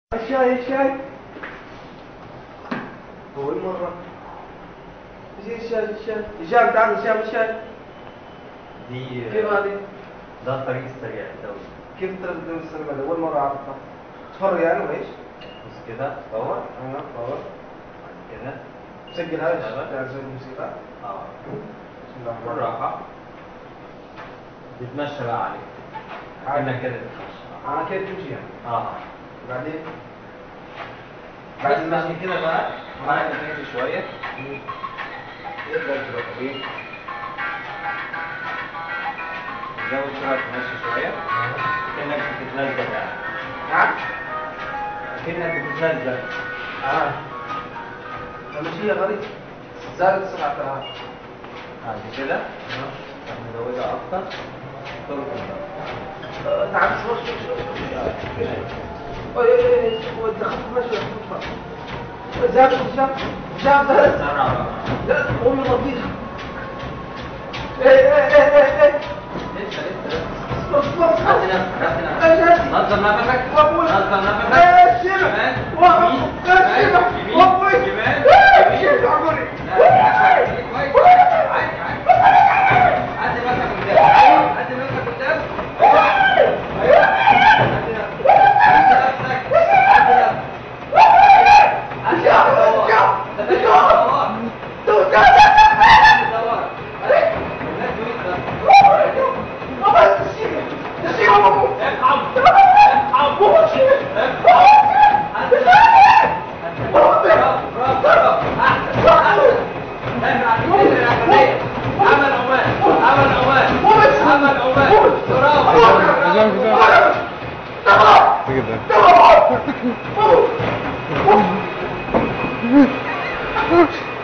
الشاي الشاي أول مرة زي الشاي الشاي هشام تعال هشام الشاي دي كيف هذه؟ ده الطريق السريع الدولي كيف تردد السينما أول مرة أعرفها تفرج يعني وإيش؟ بص كده دور أنا باور كده سجل هذا أيوة. تعال سجل الموسيقى اه بسم الله الرحمن الرحيم بالراحة تتمشى بقى عليك عادي. كأنك كده تتمشى أنا كيف تمشي يعني اه بعدين بعد المشي كده بقى معاك تمشي شوية يبدأ يجرب طبيعي زود شوية تمشي شوية كأنك بتتنزل يعني نعم كأنك بتتنزل آه المشية غريب زادت السرعة ترى بعد كده نزودها أكتر تركض بقى. تعال شوي شوي شوي شوي دخلت مشي زاد هشام هشام زاد بسرعة بقى. لا قومي لطيف ايه ايه ايه ايه ايه لسه لسه اصبر اصبر هات اصبر نفسك هات نفسك ايه نظم نفسك وابوي نظم نفسك ايه الشبع شمال وابوي يمين ايه الشبع شمال وابوي يمين ايه يمين الشبع عمري كده